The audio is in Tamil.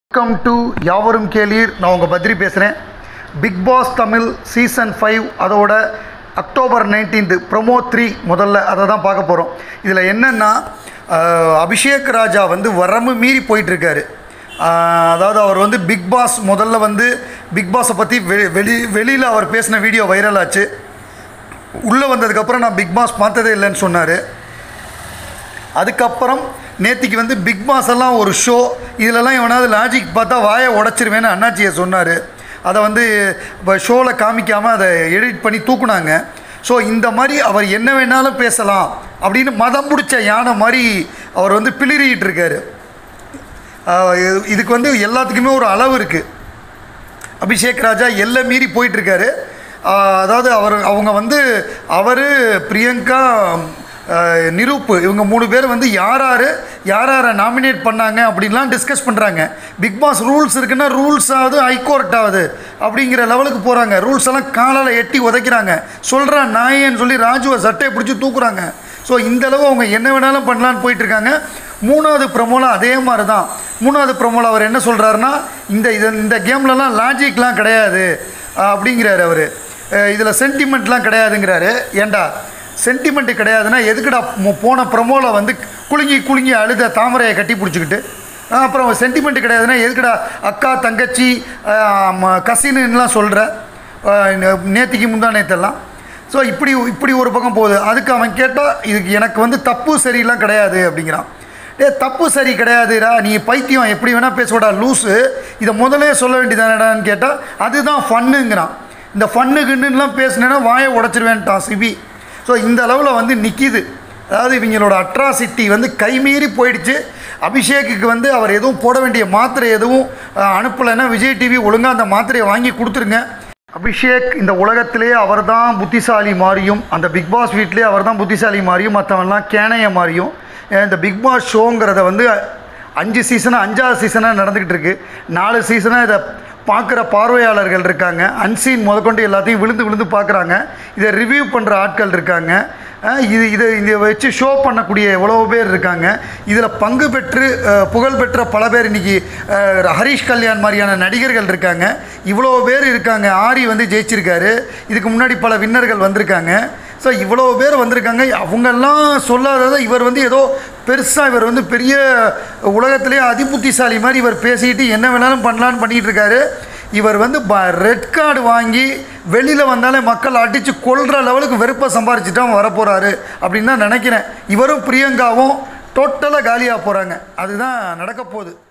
வெல்கம் டு யாவரும் கேளீர் நான் உங்கள் பத்ரி பேசுகிறேன் big boss Tamil season five அதோட அக்டோபர் நைன்டீன்த்து ப்ரொமோ த்ரீ முதல்ல அதை தான் பார்க்க போகிறோம் இதில் என்னென்னா அபிஷேக் ராஜா வந்து வரம்பு மீறி போயிட்டுருக்காரு அதாவது அவர் வந்து பிக் பாஸ் முதல்ல வந்து பிக் பாஸை பற்றி வெ வெளி வெளியில் அவர் பேசின வீடியோ வைரல் ஆச்சு உள்ளே வந்ததுக்கப்புறம் நான் பிக் பாஸ் பார்த்ததே இல்லைன்னு சொன்னார் அதுக்கப்புறம் நேத்திக்கு வந்து பிக் பாஸ் எல்லாம் ஒரு ஷோ இதிலெல்லாம் எவனாவது லாஜிக் பார்த்தா வாயை உடச்சிருவேன்னு அண்ணாச்சியை சொன்னார் அதை வந்து இப்போ ஷோவில் காமிக்காமல் அதை எடிட் பண்ணி தூக்குனாங்க ஸோ இந்த மாதிரி அவர் என்ன வேணாலும் பேசலாம் அப்படின்னு மதம் பிடிச்ச யானை மாதிரி அவர் வந்து பிளிறிட்டு இருக்காரு ஆஹ் இது- இதுக்கு வந்து எல்லாத்துக்குமே ஒரு அளவு இருக்குது அபிஷேக் ராஜா எல்லை மீறி போயிட்டுருக்காரு அதாவது அவர் அவங்க வந்து அவர் பிரியங்கா ஆஹ், நிரூப்பு இவங்க மூணு பேர் வந்து யார் யார் யார் யாரை நாமினேட் பண்ணாங்க அப்படின்லாம் டிஸ்கஸ் பண்ணுறாங்க பிக் பாஸ் ரூல்ஸ் இருக்குன்னா ரூல்ஸ் ஆகுது ஹைகோர்ட் ஆகுது அப்படிங்கிற லெவலுக்கு போகிறாங்க ரூல்ஸ் எல்லாம் காலால் எட்டி உதைக்கிறாங்க சொல்கிறான் நாயேன்னு சொல்லி ராஜுவை சட்டையை பிடிச்சி தூக்குறாங்க ஸோ இந்த அளவு அவங்க என்ன வேணாலும் பண்ணலான்னு போயிட்டுருக்காங்க மூணாவது ப்ரமோவில் அதே மாதிரி தான் மூணாவது ப்ரமோவில் அவர் என்ன சொல்கிறாருன்னா இந்த இது இந்த கேம்லலாம் லாஜிக்லாம் கிடையாது அஹ், அப்படிங்கிறாரு அவர் இதில் சென்டிமெண்ட்லாம் கிடையாதுங்கிறாரு ஏண்டா சென்டிமெண்ட் கிடையாதுன்னா எதுக்குடா மு- போன ப்ரமோவில் வந்து குலுங்கி குலுங்கி அழுத தாமரையை கட்டி பிடிச்சிக்கிட்டு அஹ், அப்புறம் சென்டிமெண்ட் கிடையாதுன்னா எதுக்குடா அக்கா தங்கச்சி கசின்னுலாம் சொல்கிற நேத்திக்கு முந்தா நேத்தெல்லாம் ஸோ இப்படி இப்படி ஒரு பக்கம் போகுது அதுக்கு அவன் கேட்டால் இதுக்கு எனக்கு வந்து தப்பு சரிலாம் கிடையாது அப்படிங்கிறான் டே தப்பு சரி கிடையாதுடா நீ பைத்தியம் எப்படி வேணால் பேசுவடா லூஸு இதை முதலே சொல்ல வேண்டியதானடான்னு கேட்டால் அதுதான் ஃபன்னுங்கிறான் இந்த ஃபன்னு கின்னுலாம் பேசுனேன்னா வாயை உடச்சிருவேன்ட்டான் சிபி ஸோ இந்த அளவில் வந்து நிற்கிது அதாவது இவங்களோட அட்ராசிட்டி வந்து கைமீறி போயிடுச்சு அபிஷேக்குக்கு வந்து அவர் எதுவும் போட வேண்டிய மாத்திரை எதுவும் அஹ், அனுப்பலைன்னா விஜய் டிவி ஒழுங்காக அந்த மாத்திரையை வாங்கி கொடுத்துருங்க அபிஷேக் இந்த உலகத்திலே அவர் தான் புத்திசாலி மாறியும் அந்த பிக் பாஸ் வீட்லேயே அவர் தான் புத்திசாலி மாறியும் மற்றவன்லாம் கேனைய மாறியும் அஹ் இந்த பிக் பாஸ் ஷோங்கிறத வந்து அஞ்சு சீசனாக அஞ்சாவது சீசனாக நடந்துக்கிட்டு இருக்கு நாலு சீசனாக இதை பார்க்குற பார்வையாளர்கள் இருக்காங்க அன்சீன் முதற்கொண்டு எல்லாத்தையும் விழுந்து விழுந்து பார்க்குறாங்க இதை ரிவ்யூ பண்ணுற ஆட்கள் இருக்காங்க அஹ் இது இதை இதை வச்சு ஷோ பண்ணக்கூடிய எவ்வளோ பேர் இருக்காங்க இதில் பங்கு பெற்று அஹ், புகழ் பெற்ற பல பேர் இன்றைக்கி ஹரிஷ் கல்யாண் மாதிரியான நடிகர்கள் இருக்காங்க இவ்வளோ பேர் இருக்காங்க ஆரி வந்து ஜெயிச்சிருக்காரு இதுக்கு முன்னாடி பல வின்னர்கள் வந்திருக்காங்க ஸோ இவ்வளோ பேர் வந்திருக்காங்க அவங்கெல்லாம் சொல்லாததை இவர் வந்து ஏதோ பெருசாக இவர் வந்து பெரிய உலகத்திலே அதிபுத்திசாலி மாதிரி இவர் பேசிக்கிட்டு என்ன வேணாலும் பண்ணலான்னு பண்ணிகிட்டு இருக்காரு இவர் வந்து ரெட் கார்டு வாங்கி வெளியில் வந்தாலே மக்கள் அடித்து கொல்ற லெவலுக்கு வெறுப்பை சம்பாரிச்சுட்டு அவன் வரப்போகிறாரு அப்படின்னு தான் நினைக்கிறேன் இவரும் பிரியங்காவும் டோட்டலாக காலியாக போகிறாங்க அதுதான் நடக்க போகுது